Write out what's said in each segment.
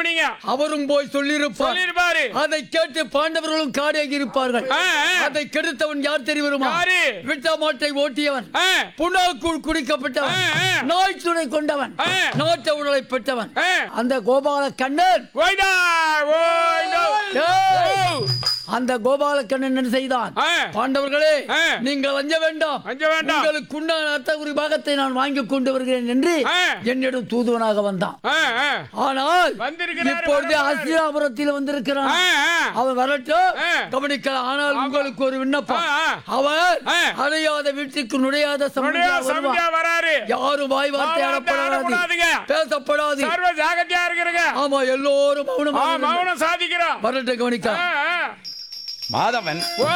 கவனிங்க அவரும் போய் சொல்லியிருப்பார் சொல்லிருப்பாரு அதை கேட்டு பாண்டவர்களும் காடேகி இருப்பார்கள் ஆ, ஆ. அதை கெடுத்தவன் யார் தெரியுமா யாரு? விட்ட மாட்டை ஓட்டியவன் ஆ, புண்ணாக்குள் குடிக்கப்பட்டவன் ஆ, ஆ. நாய் துணை கொண்டவன் ஆ. நாட்ட உடலை பெற்றவன் ஆ. அந்த கோபால கண்ணன் ஓய்டா, ஓய்டா. ஏய்! அந்த கோபால கண்ணன் என்ன செய்தான் ஆ. பாண்டவர்களே ஆ. நீங்கள் அஞ்ச வேண்டாம் அஞ்ச வேண்டாம். உங்களுக்கு உண்டான அத்தகுரி பாகத்தை நான் வாங்கி கொண்டு வருகிறேன் என்று ஆ. என்னிடம் தூதுவனாக வந்தான் ஆ, ஆ. ஆனால் வந்திருக்கிறாரு, இப்பொழுது வந்திருக்கிறாரு. அஸ்திராபுரத்தில் வந்திருக்கிறான் ஆ, ஆ. அவன் வரட்டும் ஆ. கவனிக்கலாம் ஆனால் உங்களுக்கு ஒரு விண்ணப்பம் ஆ, ஆ. அவர் ஆ. அடையாத வீட்டுக்கு நுழையாத நுழையா சமயம் சமைஞ்சா வராரு யாரும் வாய் வார்த்தை வாய் வார்த்தை ஆடப்படாது ஆடக்கூடாதுங்க. பேசப்படாது சர்வ ஜாகத்தியா இருக்கிறங்க ஆமா எல்லோரும் ஆ, மௌனமாக இருங்கள். மௌனம் சாதிக்கிறோம் வரட்டும் ஆ, கவனிக்கலாம் ஆ. மாதவன் ஓ,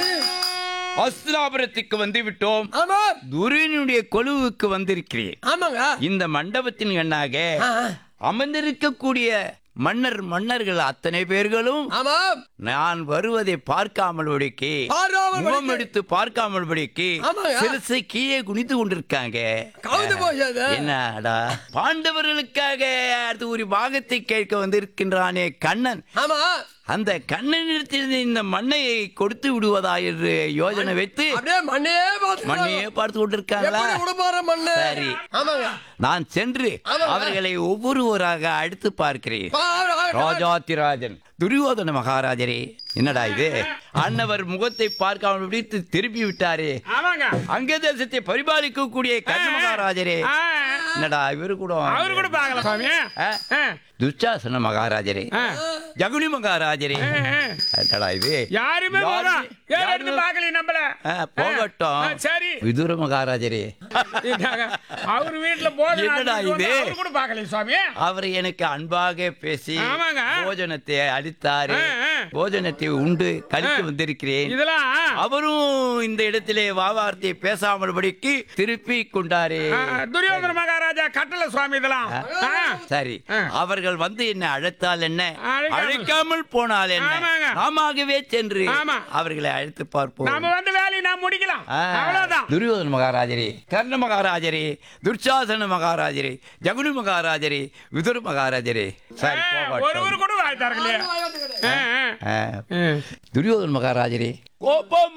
அஸ்திராபுரத்துக்கு வந்து விட்டோம் ஆமா துரியனுடைய கொலுவுக்கு வந்திருக்கிறேன் ஆமாங்க இந்த மண்டபத்தின் கண்ணாக ஆ, அமர்ந்திருக்கக்கூடிய மன்னர் மன்னர்கள் அத்தனை பேர்களும் ஆமா நான் வருவதை பார்க்காமல் படிக்கு பார்க்காமல் முகம் படிக்கு. எடுத்து பார்க்காமல் படிக்கு ஆமாங்க. சிறுசை கீழே குனிந்து கொண்டிருக்காங்க கவுந்து போயாத என்னடா பாண்டவர்களுக்காக அது ஒரு பாகத்தை கேட்க வந்திருக்கின்றானே கண்ணன் ஆமா அந்த கண்ணனிடத்தில் இந்த மண்ணையை கொடுத்து விடுவதா என்று யோஜனை வைத்து அப்படியே மண்ணே பார்த்து மண்ணையே பார்த்து கொண்டிருக்காங்களா எப்படி விடுபார மண்ணு சரி. ஆமாங்க நான் சென்று ஆமாங்க. அவர்களை ஒவ்வொருவராக அடுத்து பார்க்கிறேன் பா- ஆ- ராஜாதிராஜன் துரியோதன மகாராஜரே என்னடா இது அன்னவர் முகத்தை பார்க்காமல் பிடித்து திருப்பி விட்டாரே ஆமாங்க அங்க தேசத்தை பரிபாலிக்கக்கூடிய கர்ண மகாராஜரே ஆ, என்னடா இவரு கூட அவரு கூட பாக்கல சாமி ஆ? ஆ, துச்சாசன மகாராஜரே ஆ. ஜகுனி மகாராஜரே ஆ, ஆ. என்னடா இது யாருமே யாருமே- போறோம் யாரும் யாருமே- எடுத்து பாக்கல நம்மள ஆ, போகட்டும் ஆ, சரி விதுர மகாராஜரே இதாங்க. அவரு வீட்டுல போதும் என்னடா இது? அவரு கூட பாக்கல சுவாமி அவர் எனக்கு அன்பாக பேசி ஆமாங்க. போஜனத்தை அளித்தாரு ஆ, ஆ. போஜனத்தை உண்டு கழித்து வந்திருக்கிறேன் இதெல்லாம் அவரும் இந்த இடத்திலே வாவார்த்தை பேசாமல்படிக்கு திருப்பி கொண்டாரே ஆ, துரியோதன மகாராஜா கட்டளை சுவாமி இதெல்லாம் ஆ. சரி ஆ. அவர்கள் வந்து என்ன அழைத்தால் என்ன அழைக்காமல். அழைக்காமல் போனால் என்ன ஆமாங்க. நாமாகவே சென்று ஆமா. அவர்களை அழைத்து பார்ப்போம் நாம வந்து வேலையை நாம் முடிக்கலாம் ஆ. அவ்வளவுதான் துரியோதன மகாராஜரே கர்ண மகாராஜரே துர்சாசன மகாராஜரே ஜகுனி மகாராஜரே விதுர மகாராஜரே சரி ஆ, போகட்டும். ஒருவர் கூட வாழ்த்தார்களே ஆ, துரியோதன மகாராஜரே கோபம்